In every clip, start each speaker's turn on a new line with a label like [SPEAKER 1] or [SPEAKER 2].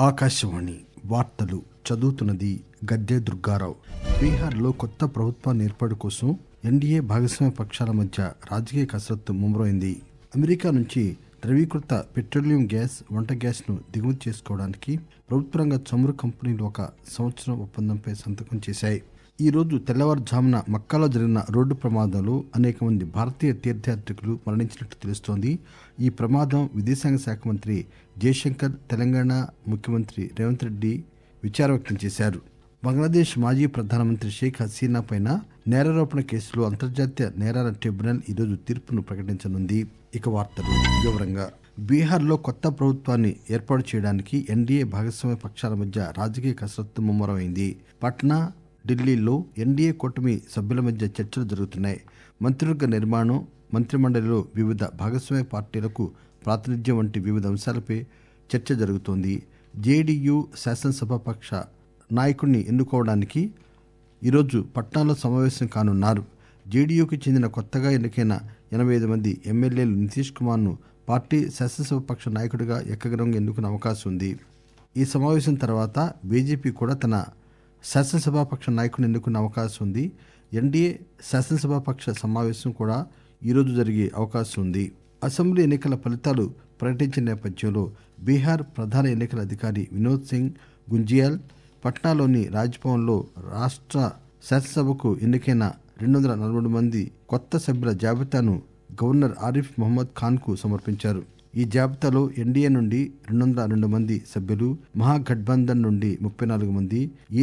[SPEAKER 1] ఆకాశవాణి వార్తలు చదువుతున్నది గద్దె దుర్గారావు బీహార్లో కొత్త ప్రభుత్వాన్ని ఏర్పాటు కోసం ఎన్డీఏ భాగస్వామ్య పక్షాల మధ్య రాజకీయ కసరత్తు ముమ్మరైంది అమెరికా నుంచి ద్రవీకృత పెట్రోలియం గ్యాస్ వంట గ్యాస్ను దిగుమతి చేసుకోవడానికి ప్రభుత్వ రంగ చమురు కంపెనీలు ఒక సంవత్సరం ఒప్పందంపై సంతకం చేశాయి ఈ రోజు తెల్లవారుజామున మక్కాలో జరిగిన రోడ్డు ప్రమాదంలో అనేక మంది భారతీయ తీర్థయాత్రికులు మరణించినట్టు తెలుస్తోంది ఈ ప్రమాదం విదేశాంగ శాఖ మంత్రి జయశంకర్ తెలంగాణ ముఖ్యమంత్రి రేవంత్ రెడ్డి విచారం వ్యక్తం చేశారు బంగ్లాదేశ్ మాజీ ప్రధానమంత్రి షేక్ హసీనా పైన నేరారోపణ కేసులో అంతర్జాతీయ నేరాల ట్రిబ్యునల్ ఈరోజు తీర్పును ప్రకటించనుంది ఇక వార్తలు వివరంగా బీహార్లో కొత్త ప్రభుత్వాన్ని ఏర్పాటు చేయడానికి ఎన్డీఏ భాగస్వామ్య పక్షాల మధ్య రాజకీయ కసరత్తు ముమ్మరమైంది పట్నా ఢిల్లీలో ఎన్డీఏ కూటమి సభ్యుల మధ్య చర్చలు జరుగుతున్నాయి మంత్రివర్గ నిర్మాణం మంత్రిమండలిలో వివిధ భాగస్వామ్య పార్టీలకు ప్రాతినిధ్యం వంటి వివిధ అంశాలపై చర్చ జరుగుతోంది జేడీయూ శాసనసభాపక్ష నాయకుడిని ఎన్నుకోవడానికి ఈరోజు పట్నాలో సమావేశం కానున్నారు జేడీయూకి చెందిన కొత్తగా ఎన్నికైన ఎనభై ఐదు మంది ఎమ్మెల్యేలు నితీష్ కుమార్ను పార్టీ శాసనసభాపక్ష నాయకుడిగా ఏకగ్రహంగా ఎన్నుకునే అవకాశం ఉంది ఈ సమావేశం తర్వాత బీజేపీ కూడా తన శాసనసభాపక్ష నాయకుడిని ఎన్నుకునే అవకాశం ఉంది ఎన్డీఏ శాసనసభాపక్ష సమావేశం కూడా ఈరోజు జరిగే అవకాశం ఉంది అసెంబ్లీ ఎన్నికల ఫలితాలు ప్రకటించిన నేపథ్యంలో బీహార్ ప్రధాన ఎన్నికల అధికారి వినోద్ సింగ్ గుంజియాల్ పట్నాలోని రాజ్భవన్లో రాష్ట్ర శాసనసభకు ఎన్నికైన రెండు వందల నలభై మంది కొత్త సభ్యుల జాబితాను గవర్నర్ ఆరిఫ్ మహమ్మద్ ఖాన్ కు సమర్పించారు ఈ జాబితాలో ఎన్డీఏ నుండి రెండు వందల రెండు మంది సభ్యులు మహాగఠబంధన్ నుండి ముప్పై నాలుగు మంది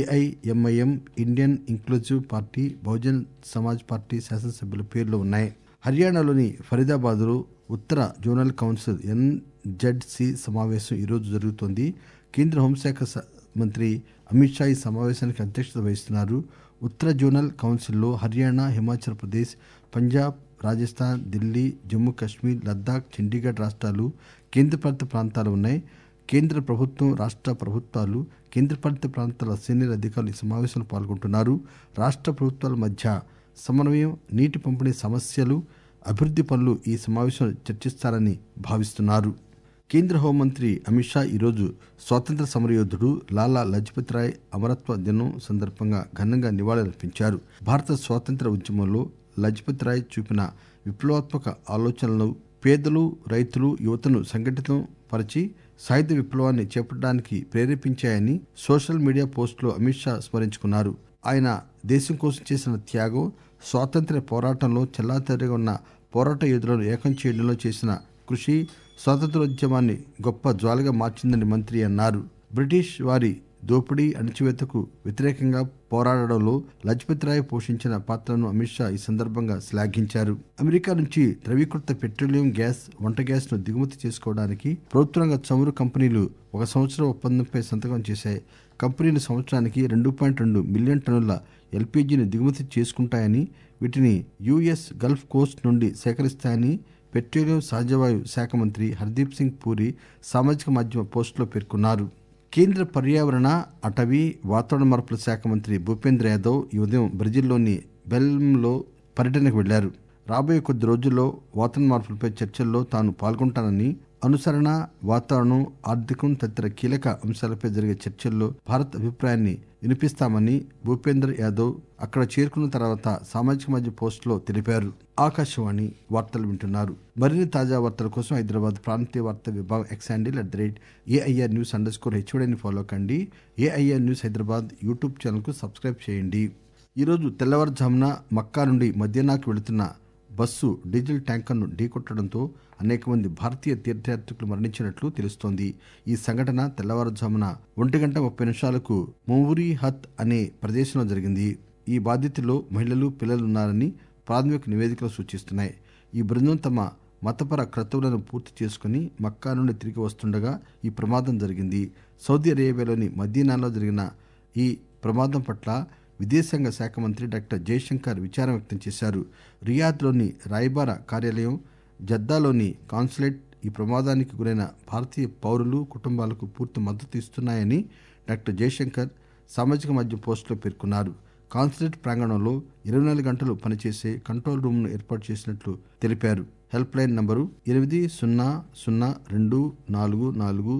[SPEAKER 1] AIMIM Indian inclusive party Bahujan Samaj party శాసనసభ్యుల పేర్లు ఉన్నాయి హర్యానాలోని ఫరీదాబాద్లో ఉత్తర జోనల్ కౌన్సిల్ ఎన్జెడ్సి సమావేశం ఈరోజు జరుగుతోంది కేంద్ర హోంశాఖ మంత్రి అమిత్ షా ఈ సమావేశానికి అధ్యక్షత వహిస్తున్నారు ఉత్తర జోనల్ కౌన్సిల్లో హర్యానా హిమాచల్ ప్రదేశ్ పంజాబ్ రాజస్థాన్ ఢిల్లీ జమ్మూ కాశ్మీర్ లద్దాఖ్ చండీగఢ్ రాష్ట్రాలు కేంద్రపాలిత ప్రాంతాలు ఉన్నాయి కేంద్ర ప్రభుత్వం రాష్ట్ర ప్రభుత్వాలు కేంద్రపాలిత ప్రాంతాల సీనియర్ అధికారులు ఈ సమావేశంలో పాల్గొంటున్నారు రాష్ట్ర ప్రభుత్వాల మధ్య సమన్వయం నీటి పంపిణీ సమస్యలు అభివృద్ధి పనులు ఈ సమావేశంలో చర్చిస్తారని భావిస్తున్నారు కేంద్ర హోంమంత్రి అమిత్ షా ఈరోజు స్వాతంత్ర సమరయోధుడు లాలా లజపత్ రాయ్ అమరత్వ దినం సందర్భంగా ఘనంగా నివాళులర్పించారు భారత స్వాతంత్ర ఉద్యమంలో లజపత్ రాయ్ చూపిన విప్లవాత్మక ఆలోచనలు పేదలు రైతులు యువతను సంఘటితం పరిచి సాయుధ విప్లవాన్ని చేపట్టడానికి ప్రేరేపించాయని సోషల్ మీడియా పోస్టులో అమిత్ షా స్మరించుకున్నారు ఆయన దేశం కోసం చేసిన త్యాగం స్వాతంత్ర్య పోరాటంలో చెల్లాచెదరిగా ఉన్న పోరాట యోధులను ఏకం చేయడంలో చేసిన కృషి స్వాతంత్రోద్యమాన్ని గొప్ప జ్వాలగా మార్చిందని మంత్రి అన్నారు బ్రిటిష్ వారి దోపిడీ అణచివేతకు వ్యతిరేకంగా పోరాడడంలో లజపత్ రాయ్ పోషించిన పాత్రను అమిత్ షా ఈ సందర్భంగా శ్లాఘించారు అమెరికా నుంచి ద్రవీకృత పెట్రోలియం గ్యాస్ వంట గ్యాస్ ను దిగుమతి చేసుకోవడానికి ప్రభుత్వ చమురు కంపెనీలు ఒక సంవత్సరం ఒప్పందంపై సంతకం చేశాయి కంపెనీలు సంవత్సరానికి రెండు పాయింట్ రెండు మిలియన్ టన్నుల ఎల్పీజీని దిగుమతి చేసుకుంటాయని వీటిని యుఎస్ గల్ఫ్ కోస్ట్ నుండి సేకరిస్తాయని పెట్రోలియం సహజవాయు శాఖ మంత్రి హర్దీప్ సింగ్ పూరి సామాజిక మాధ్యమ పోస్టులో పేర్కొన్నారు కేంద్ర పర్యావరణ అటవీ వాతావరణ మార్పుల శాఖ మంత్రి భూపేంద్ర యాదవ్ ఈ ఉదయం బ్రెజిల్లోని బెల్మ్లో పర్యటనకు వెళ్లారు రాబోయే కొద్ది రోజుల్లో వాతావరణ మార్పులపై చర్చల్లో తాను పాల్గొంటానని అనుసరణ వాతావరణం ఆర్థికం తదితర కీలక అంశాలపై జరిగే చర్చల్లో భారత్ అభిప్రాయాన్ని వినిపిస్తామని భూపేందర్ యాదవ్ అక్కడ చేరుకున్న తర్వాత సామాజిక మాధ్యమ పోస్టులో తెలిపారు ఆకాశవాణి వార్తలు వింటున్నారు మరిన్ని తాజా వార్తల కోసం హైదరాబాద్ ప్రాంతీయ వార్తా విభాగం X handle at the rate AIR news underscore స్కోర్ హెచ్ఓడిని ఫాలో కండి ఏఐఆర్ న్యూస్ హైదరాబాద్ యూట్యూబ్ ఛానల్కు సబ్స్క్రైబ్ చేయండి ఈరోజు తెల్లవారుజామున మక్కా నుండి మదీనాకు వెళుతున్న బస్సు డీజిల్ ట్యాంకర్ను ఢీకొట్టడంతో అనేక మంది భారతీయ తీర్థయాత్రికులు మరణించినట్లు తెలుస్తోంది ఈ సంఘటన తెల్లవారుజామున ఒంటి గంట ముప్పై నిమిషాలకు మౌరి హత్ అనే ప్రదేశంలో జరిగింది ఈ బాధితుల్లో మహిళలు పిల్లలున్నారని ప్రాథమిక నివేదికలు సూచిస్తున్నాయి ఈ బృందం తమ మతపర క్రతువులను పూర్తి చేసుకుని మక్కా నుండి తిరిగి వస్తుండగా ఈ ప్రమాదం జరిగింది సౌదీ అరేబియాలోని మదీనాలో జరిగిన ఈ ప్రమాదం పట్ల విదేశాంగ శాఖ మంత్రి డాక్టర్ జయశంకర్ విచారం వ్యక్తం చేశారు రియాద్లోని రాయబార కార్యాలయం జద్దాలోని కాన్సులేట్ ఈ ప్రమాదానికి గురైన భారతీయ పౌరులు కుటుంబాలకు పూర్తి మద్దతు ఇస్తున్నాయని డాక్టర్ జయశంకర్ సామాజిక మాధ్యమ పోస్టులో పేర్కొన్నారు కాన్సులేట్ ప్రాంగణంలో ఇరవై నాలుగు గంటలు పనిచేసే కంట్రోల్ రూమ్ను ఏర్పాటు చేసినట్లు తెలిపారు హెల్ప్ లైన్ నంబరు ఎనిమిది సున్నా సున్నా రెండు నాలుగు నాలుగు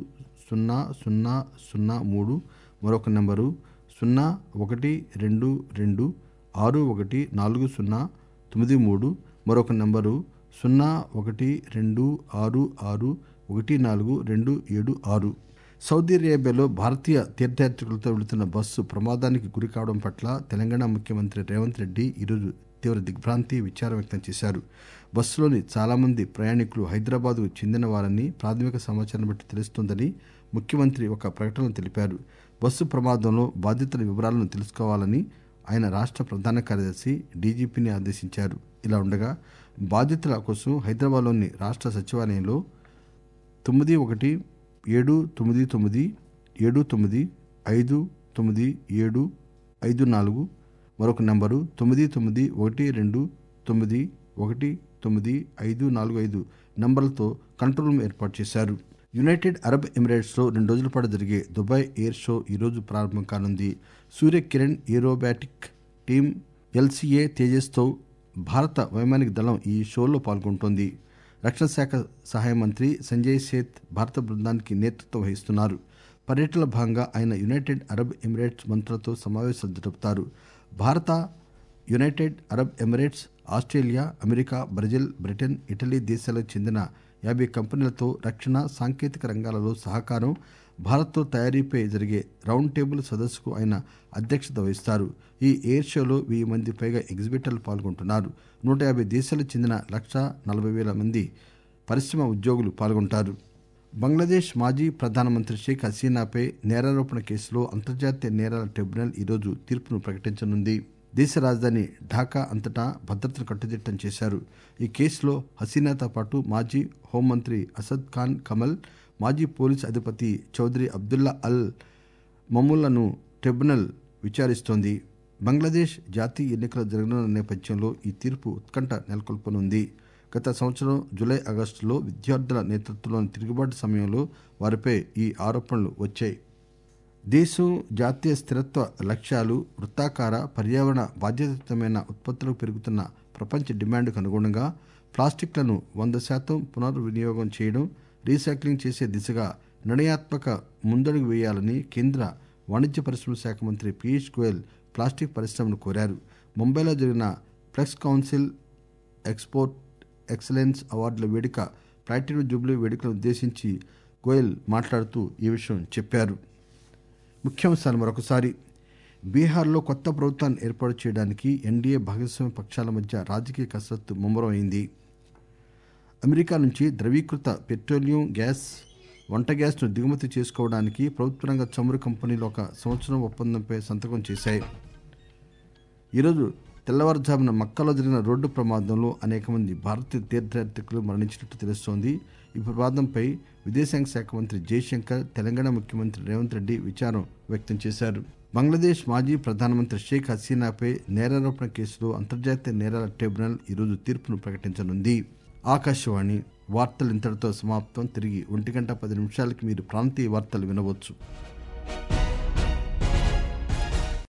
[SPEAKER 1] సున్నా సున్నా సున్నా మూడు మరొక నెంబరు సున్నా ఒకటి రెండు రెండు ఆరు ఒకటి నాలుగు సున్నా తొమ్మిది మూడు మరొక నెంబరు సున్నా ఒకటి రెండు ఆరు ఆరు ఒకటి నాలుగు రెండు ఏడు ఆరు సౌదీ అరేబియాలో భారతీయ తీర్థయాత్రికులతో వెళుతున్న బస్సు ప్రమాదానికి గురి కావడం పట్ల తెలంగాణ ముఖ్యమంత్రి రేవంత్ రెడ్డి ఈరోజు తీవ్ర దిగ్భ్రాంతి విచారం వ్యక్తం చేశారు బస్సులోని చాలామంది ప్రయాణికులు హైదరాబాద్కు చెందిన వారని ప్రాథమిక సమాచారం బట్టి తెలుస్తోందని ముఖ్యమంత్రి ఒక ప్రకటనలో తెలిపారు బస్సు ప్రమాదంలో బాధితుల వివరాలను తెలుసుకోవాలని ఆయన రాష్ట్ర ప్రధాన కార్యదర్శి డీజీపీని ఆదేశించారు ఇలా ఉండగా బాధితుల కోసం హైదరాబాద్లోని రాష్ట్ర సచివాలయంలో తొమ్మిది ఒకటి ఏడు తొమ్మిది తొమ్మిది ఏడు తొమ్మిది ఐదు తొమ్మిది ఏడు ఐదు నాలుగు మరొక నంబరు తొమ్మిది తొమ్మిది ఒకటి రెండు తొమ్మిది ఒకటి తొమ్మిది ఐదు నాలుగు ఐదు నంబర్లతో కంట్రోల్ రూమ్ ఏర్పాటు చేశారు యునైటెడ్ అరబ్ ఎమిరేట్స్లో రెండు రోజుల పాటు జరిగే దుబాయ్ ఎయిర్ షో ఈరోజు ప్రారంభం కానుంది Surya Kiran aerobatic team LCA తేజస్తో భారత వైమానిక దళం ఈ షోలో పాల్గొంటోంది రక్షణ శాఖ సహాయ మంత్రి సంజయ్ సేత్ భారత బృందానికి నేతృత్వం వహిస్తున్నారు పర్యటనలో భాగంగా ఆయన యునైటెడ్ అరబ్ ఎమిరేట్స్ మంత్రులతో సమావేశాలు జరుపుతారు భారత United Arab Emirates Australia America Brazil Britain Italy దేశాలకు చెందిన యాభై కంపెనీలతో రక్షణ సాంకేతిక రంగాలలో సహకారం భారత్తో తయారీపై జరిగే రౌండ్ టేబుల్ సదస్సుకు ఆయన అధ్యక్షత వహిస్తారు ఈ ఎయిర్ షోలో వెయ్యి మంది పైగా ఎగ్జిబిటర్లు పాల్గొంటున్నారు నూట యాభై దేశాలకు చెందిన లక్ష నలభై వేల మంది పరిశ్రమ ఉద్యోగులు పాల్గొంటారు బంగ్లాదేశ్ మాజీ ప్రధానమంత్రి షేక్ హసీనాపై నేరారోపణ కేసులో అంతర్జాతీయ నేరాల ట్రిబ్యునల్ ఈరోజు తీర్పును ప్రకటించనుంది దేశ రాజధాని ఢాకా అంతటా భద్రతను కట్టుదిట్టం చేశారు ఈ కేసులో హసీనాతో పాటు మాజీ హోంమంత్రి అసద్ ఖాన్ కమల్ మాజీ పోలీసు అధిపతి చౌదరి అబ్దుల్లా అల్ మమ్ములను ట్రిబ్యునల్ విచారిస్తోంది బంగ్లాదేశ్ జాతీయ ఎన్నికలు జరగనున్న నేపథ్యంలో ఈ తీర్పు ఉత్కంఠ నెలకొల్పనుంది గత సంవత్సరం జూలై ఆగస్టులో విద్యార్థుల నేతృత్వంలోని తిరుగుబాటు సమయంలో వారిపై ఈ ఆరోపణలు వచ్చాయి దేశం జాతీయ స్థిరత్వ లక్ష్యాలు వృత్తాకార పర్యావరణ బాధ్యతాయుతమైన ఉత్పత్తులకు పెరుగుతున్న ప్రపంచ డిమాండ్కు అనుగుణంగా ప్లాస్టిక్లను వంద శాతం పునర్వినియోగం చేయడం రీసైక్లింగ్ చేసే దిశగా నిర్ణయాత్మక ముందడుగు వేయాలని కేంద్ర వాణిజ్య పరిశ్రమల శాఖ మంత్రి పీయూష్ గోయల్ ప్లాస్టిక్ పరిశ్రమను కోరారు ముంబైలో జరిగిన ఫ్లెక్స్ కౌన్సిల్ ఎక్స్పోర్ట్ ఎక్సలెన్స్ అవార్డుల వేడుక ప్లాటినం జూబ్లీ వేడుకలను ఉద్దేశించి గోయల్ మాట్లాడుతూ ఈ విషయం చెప్పారు ముఖ్యాంశాలు మరొకసారి బీహార్లో కొత్త ప్రభుత్వాన్ని ఏర్పాటు చేయడానికి ఎన్డీఏ భాగస్వామ్య పక్షాల మధ్య రాజకీయ కసరత్తు ముమ్మరం అయింది అమెరికా నుంచి ద్రవీకృత పెట్రోలియం గ్యాస్ వంట గ్యాస్ను దిగుమతి చేసుకోవడానికి ప్రభుత్వ రంగ చమురు కంపెనీలు ఒక సంవత్సరం ఒప్పందంపై సంతకం చేశాయి ఈరోజు తెల్లవారుజామున మక్కాలో జరిగిన రోడ్డు ప్రమాదంలో అనేక మంది భారతీయ తీర్థయాత్రికులు మరణించినట్టు తెలుస్తోంది ఈ ప్రమాదంపై విదేశాంగ శాఖ మంత్రి జయశంకర్ తెలంగాణ ముఖ్యమంత్రి రేవంత్ రెడ్డి విచారం వ్యక్తం చేశారు బంగ్లాదేశ్ మాజీ ప్రధానమంత్రి షేక్ హసీనాపై నేరారోపణ కేసులో అంతర్జాతీయ నేరాల ట్రిబ్యునల్ ఈరోజు తీర్పును ప్రకటించనుంది ఆకాశవాణి వార్తలు ఇంతటితో సమాప్తం తిరిగి ఒంటి గంట పది నిమిషాలకి మీరు ప్రాంతీయ వార్తలు వినవచ్చు